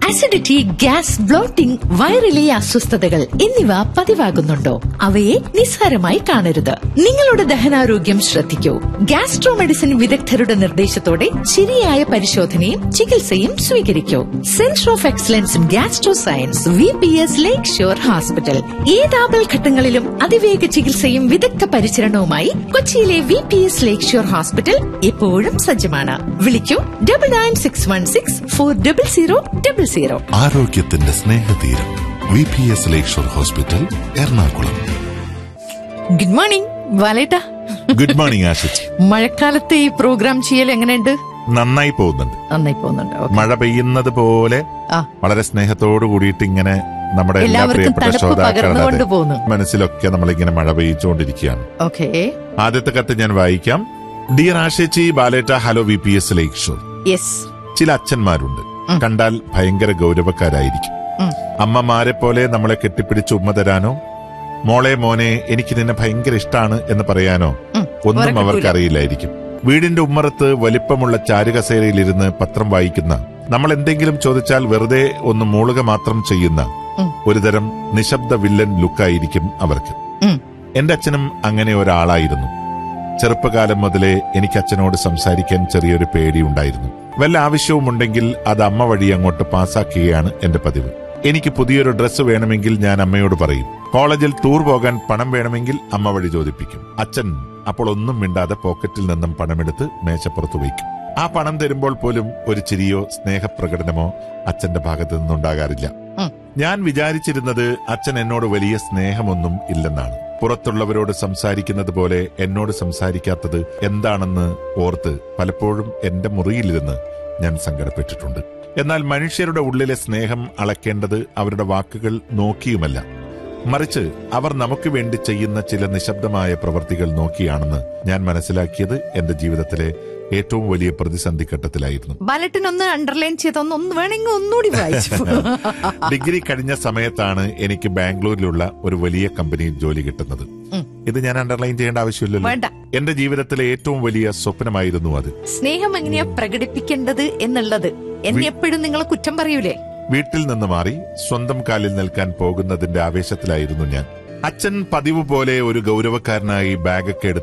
Acidity gas blotting വയറിലെ അസ്വസ്ഥതകൾ എന്നിവ പതിവാകുന്നുണ്ടോ അവയെ നിസ്സാരമായി കാണരുത് നിങ്ങളുടെ ദഹനാരോഗ്യം ശ്രദ്ധിക്കൂ ഗ്യാസ്ട്രോ മെഡിസിൻ വിദഗ്ധരുടെ നിർദ്ദേശത്തോടെ ശരിയായ പരിശോധനയും ചികിത്സയും സ്വീകരിക്കൂ centre of excellence in gastro science V P S Lakeshore hospital ഏത് ആപൽഘട്ടങ്ങളിലും അതിവേഗ ചികിത്സയും വിദഗ്ധ പരിചരണവുമായി കൊച്ചിയിലെ V P S Lakeshore hospital എപ്പോഴും സജ്ജമാണ് വിളിക്കൂ double nine six one six four double zero double zero ആരോഗ്യത്തിന്റെ സ്നേഹതീരം V P S Lakeshore hospital Ernakulam good morning വാലേട്ട ഗുഡ് മോർണിംഗ് ആഷിച്ച് മഴക്കാലത്തെ ഈ പ്രോഗ്രാം ചെയ്യൽ എങ്ങനെയുണ്ട് നന്നായി പോകുന്നുണ്ട് നന്നായി പോകുന്നുണ്ട് ഓക്കേ. മഴ പെയ്യുന്നത് പോലെ ആ വളരെ സ്നേഹത്തോടു കൂടിയിട്ട് ഇങ്ങനെ നമ്മുടെ എല്ലാ എല്ലാവർക്കും പ്രിയപ്പെട്ട തണുപ്പ് പകർന്നുകൊണ്ട് ശ്രോതാക്കളുടെ പോകുന്നു. മനസ്സിലൊക്കെ നമ്മളിങ്ങനെ മഴ പെയ്ച്ചുകൊണ്ടിരിക്കുകയാണ് ഓക്കെ ആദ്യത്തെ കത്ത് ഞാൻ വായിക്കാം ഡിയർ ആഷേച്ചി ബാലേറ്റ hello V P S Lakeshore yes ചില അച്ഛന്മാരുണ്ട് കണ്ടാൽ ഭയങ്കര ഗൗരവക്കാരായിരിക്കും ഉം. അമ്മമാരെ പോലെ നമ്മളെ കെട്ടിപ്പിടിച്ച് ഉമ്മ തരാനോ മോളെ മോനെ എനിക്ക് നിന്നെ ഭയങ്കര ഇഷ്ടാണ് എന്ന് പറയാനോ ഉം. ഒന്നും ഉറക്കക്കൂല. അവർക്ക് അറിയില്ലായിരിക്കും വീടിന്റെ ഉമ്മറത്ത് വലിപ്പമുള്ള ചാരുകസേരയിലിരുന്ന് പത്രം വായിക്കുന്ന നമ്മൾ എന്തെങ്കിലും ചോദിച്ചാൽ വെറുതെ ഒന്ന് മൂളുക മാത്രം ചെയ്യുന്ന ഉം. ഒരുതരം നിശബ്ദ വില്ലൻ ലുക്കായിരിക്കും അവർക്ക് ഉം. എന്റെ അച്ഛനും അങ്ങനെ ഒരാളായിരുന്നു ചെറുപ്പകാലം മുതലേ എനിക്ക് അച്ഛനോട് സംസാരിക്കാൻ ചെറിയൊരു പേടിയുണ്ടായിരുന്നു വല്ല ആവശ്യവുമുണ്ടെങ്കിൽ അത് അമ്മ വഴി അങ്ങോട്ട് പാസാക്കുകയാണ് എന്റെ പതിവ് എനിക്ക് പുതിയൊരു ഡ്രസ്സ് വേണമെങ്കിൽ ഞാൻ അമ്മയോട് പറയും കോളേജിൽ ടൂർ പോകാൻ പണം വേണമെങ്കിൽ അമ്മ വഴി ചോദിപ്പിക്കും അച്ഛൻ അപ്പോൾ ഒന്നും മിണ്ടാതെ പോക്കറ്റിൽ നിന്നും പണമെടുത്ത് മേശപ്പുറത്ത് വയ്ക്കും ആ പണം തരുമ്പോൾ പോലും ഒരു ചിരിയോ സ്നേഹപ്രകടനമോ അച്ഛന്റെ ഭാഗത്ത് നിന്നുണ്ടാകാറില്ല ഉം. ഞാൻ വിചാരിച്ചിരുന്നത് അച്ഛൻ എന്നോട് വലിയ സ്നേഹമൊന്നും ഇല്ലെന്നാണ് പുറത്തുള്ളവരോട് സംസാരിക്കുന്നത് പോലെ എന്നോട് സംസാരിക്കാത്തത് എന്താണെന്ന് ഓർത്ത് പലപ്പോഴും എന്റെ മുറിയിലിരുന്ന് ഞാൻ സങ്കടപ്പെട്ടിട്ടുണ്ട് എന്നാൽ മനുഷ്യരുടെ ഉള്ളിലെ സ്നേഹം അളക്കേണ്ടത് അവരുടെ വാക്കുകൾ നോക്കിയുമല്ല മറിച്ച് അവർ നമുക്ക് വേണ്ടി ചെയ്യുന്ന ചില നിശബ്ദമായ പ്രവർത്തികൾ നോക്കിയാണെന്ന് ഞാൻ മനസ്സിലാക്കിയത് എന്റെ ജീവിതത്തിലെ ഏറ്റവും വലിയ പ്രതിസന്ധി ഘട്ടത്തിലായിരുന്നു ബാലറ്റിനൊന്ന് അണ്ടർലൈൻ ചെയ്തൊന്ന് ഒന്ന് വേണമെങ്കിൽ ഒന്നുകൂടി വായിച്ചു ഡിഗ്രി കഴിഞ്ഞ സമയത്താണ് എനിക്ക് ബാംഗ്ലൂരിലുള്ള ഒരു വലിയ കമ്പനിയിൽ ജോലി കിട്ടുന്നത് ഉം. ഇത് ഞാൻ അണ്ടർലൈൻ ചെയ്യേണ്ട ആവശ്യമില്ലല്ലോ വേണ്ട എന്റെ ജീവിതത്തിലെ ഏറ്റവും വലിയ സ്വപ്നമായിരുന്നു അത് സ്നേഹം എങ്ങനെയാ പ്രകടിപ്പിക്കേണ്ടത് എന്നുള്ളത് എന്നെ എപ്പോഴും നിങ്ങൾ കുറ്റം പറയൂലേ വീട്ടിൽ നിന്ന് മാറി സ്വന്തം കാലിൽ നിൽക്കാൻ പോകുന്നതിന്റെ ആവേശത്തിലായിരുന്നു ഞാൻ അച്ഛൻ പതിവ് പോലെ ഒരു ഗൗരവക്കാരനായി ബാഗൊക്കെ എടുത്ത്